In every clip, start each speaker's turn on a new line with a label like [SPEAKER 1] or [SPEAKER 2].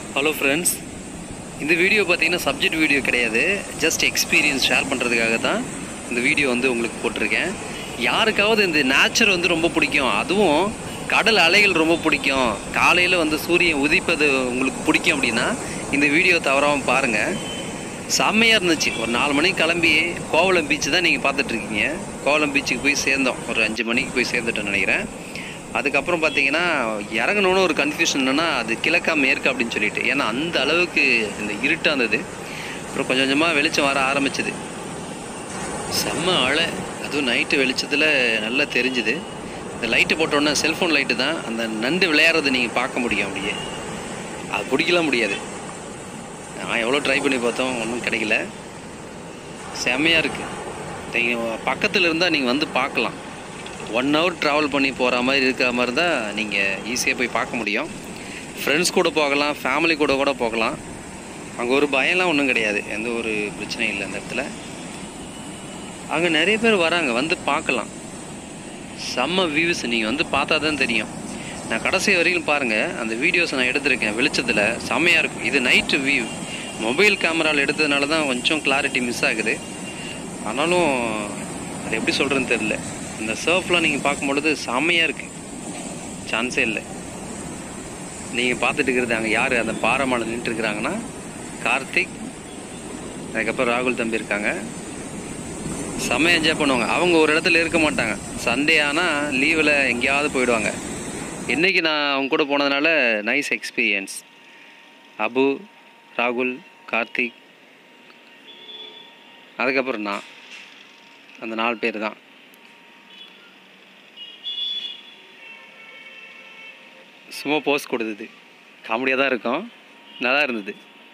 [SPEAKER 1] hello friends இந்த video பார்த்தீங்கன்னா subject video கிடையாது ஜஸ்ட் எக்ஸ்பீரியன்ஸ் ஷேர் பண்ணுறதுக்காக தான் இந்த வீடியோ வந்து உங்களுக்கு போட்டிருக்கேன் யாருக்காவது இந்த நேச்சர் வந்து ரொம்ப பிடிக்கும் அதுவும் கடல் அலைகள் ரொம்ப பிடிக்கும் காலையில் வந்து சூரியன் உதிப்பது உங்களுக்கு பிடிக்கும் அப்படின்னா இந்த வீடியோ தவறாமல் பாருங்கள் செம்மையாக இருந்துச்சு ஒரு நாலு மணிக்கு கிளம்பி கோவளம் பீச்சு தான் நீங்கள் பார்த்துட்ருக்கீங்க கோவளம் பீச்சுக்கு போய் சேர்ந்தோம் ஒரு அஞ்சு மணிக்கு போய் சேர்ந்துட்டோன்னு நினைக்கிறேன் அதுக்கப்புறம் பார்த்தீங்கன்னா இறங்கணுன்னு ஒரு கன்ஃபியூஷன் என்னன்னா அது கிழக்கா மேற்கு அப்படின்னு சொல்லிட்டு ஏன்னா அந்த அளவுக்கு இந்த இருட்டாக இருந்தது அப்புறம் கொஞ்சம் கொஞ்சமாக வெளிச்சம் வர ஆரம்பிச்சது செம்ம அலை அதுவும் நைட்டு வெளிச்சத்தில் நல்லா தெரிஞ்சுது இந்த லைட்டு போட்டோன்னே செல்ஃபோன் லைட்டு தான் அந்த நண்டு விளையாடுறதை நீங்கள் பார்க்க முடியும் அப்படியே அது பிடிக்கலாம் முடியாது நான் எவ்வளோ ட்ரை பண்ணி பார்த்தோம் ஒன்றும் கிடைக்கல செம்மையாக இருக்குது நீங்கள் பக்கத்தில் இருந்தால் நீங்கள் வந்து பார்க்கலாம் ஒன் ஹவர் ட்ராவல் பண்ணி போகிற மாதிரி இருக்கிற மாதிரி தான் நீங்கள் ஈஸியாக போய் பார்க்க முடியும் ஃப்ரெண்ட்ஸ் கூட போகலாம் ஃபேமிலி கூட கூட போகலாம் அங்கே ஒரு பயம்லாம் ஒன்றும் கிடையாது எந்த ஒரு பிரச்சனையும் இல்லை அந்த இடத்துல அங்கே நிறைய பேர் வராங்க வந்து பார்க்கலாம் செம்ம வியூஸ் நீங்கள் வந்து பார்த்தா தான் தெரியும் நான் கடைசி வரைக்கும் பாருங்கள் அந்த வீடியோஸ் நான் எடுத்திருக்கேன் வெளிச்சத்தில் செம்மையாக இருக்கும் இது நைட்டு வியூ மொபைல் கேமராவில் எடுத்ததுனால தான் கொஞ்சம் கிளாரிட்டி மிஸ் ஆகுது ஆனாலும் அது எப்படி சொல்கிறேன்னு தெரில இந்த சர்ஃப்லாம் நீங்கள் பார்க்கும்பொழுது செம்மையாக இருக்குது சான்ஸே இல்லை நீங்கள் பார்த்துட்டு இருக்கிறது அங்கே யார் அந்த பாறை மேலே நின்றுட்டு இருக்கிறாங்கன்னா கார்த்திக் அதுக்கப்புறம் ராகுல் தம்பி இருக்காங்க செம்ம என்ஜாய் பண்ணுவாங்க அவங்க ஒரு இடத்துல இருக்க மாட்டாங்க சண்டே ஆனால் லீவில் எங்கேயாவது போயிடுவாங்க இன்றைக்கி நான் அவங்க கூட போனதுனால நைஸ் எக்ஸ்பீரியன்ஸ் அபு ராகுல் கார்த்திக் அதுக்கப்புறம் நான் அந்த நாலு பேர் தான் சும்மா போஸ் கொடுத்தது காமெடியாக தான் இருக்கும் நல்லா இருந்தது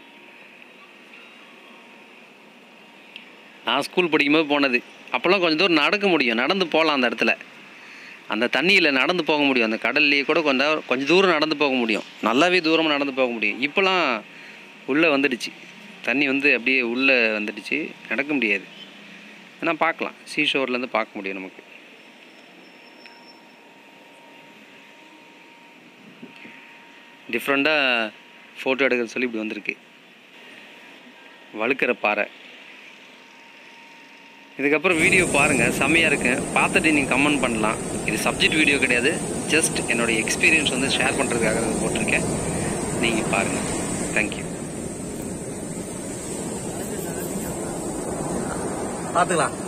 [SPEAKER 1] நான் ஸ்கூல் படிக்கும்போது போனது அப்போல்லாம் கொஞ்சம் தூரம் நடக்க முடியும் நடந்து போகலாம் அந்த இடத்துல அந்த தண்ணியில் நடந்து போக முடியும் அந்த கடல்லையே கூட கொஞ்சம் கொஞ்சம் தூரம் நடந்து போக முடியும் நல்லாவே தூரமாக நடந்து போக முடியும் இப்போலாம் உள்ளே வந்துடுச்சு தண்ணி வந்து அப்படியே உள்ளே வந்துடுச்சு நடக்க முடியாது ஆனால் பார்க்கலாம் சீஷோர்லேருந்து பார்க்க முடியும் நமக்கு டிஃப்ரெண்ட்டாக ஃபோட்டோ எடுக்க சொல்லி இப்படி வந்திருக்கு வழுக்கிற பாறை இதுக்கப்புறம் வீடியோ பாருங்கள் செம்மையாக இருக்கு பார்த்துட்டு நீங்கள் கமெண்ட் பண்ணலாம் இது சப்ஜெக்ட் வீடியோ கிடையாது ஜஸ்ட் என்னோடய எக்ஸ்பீரியன்ஸ் வந்து ஷேர் பண்ணுறதுக்காக இதை போட்டிருக்கேன் நீங்கள் பாருங்கள் தேங்க்யூ
[SPEAKER 2] பாத்துக்கலாம்